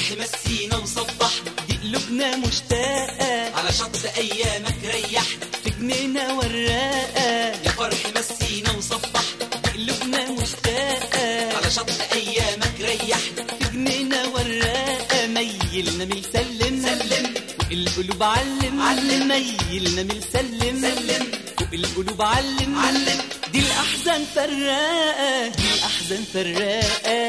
مسينا وصبحنا دي قلوبنا مشتاقة على شط ايامك ريحنا في جنينة وراقة يا فرح مسينا وصبحنا دي قلوبنا مشتاقة على شط ايامك ريحنا في جنينة وراقة ميلنا من سلم سلم. القلوب علم علم. ميلنا من سلم سلم. فوق القلوب علم علم. دي الأحزان فراقة دي الأحزان فراقة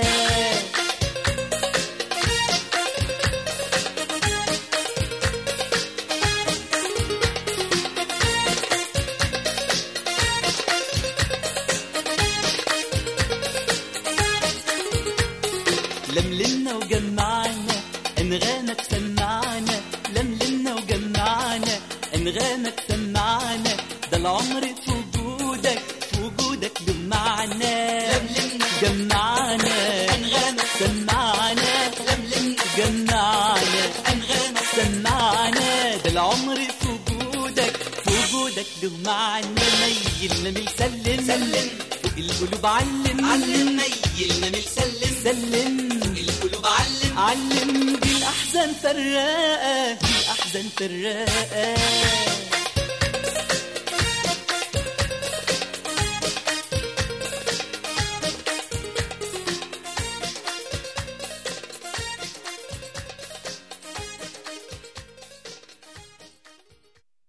لملمنا وجمعنا انغامك سمعنا لملمنا وجمعنا انغامك سمعنا ده العمر في وجودك في وجودك له معنى لملمنا جمعنا أنغامك سمعنا لملمنا جمعنا انغامك سمعنا ده العمر في وجودك في وجودك له معنى ميلنا من سلم سلم. فوق القلوب علم علم ميلنا من سلم سلم القلوب علم علم دي الأحزان فراقة دي الأحزان فراقة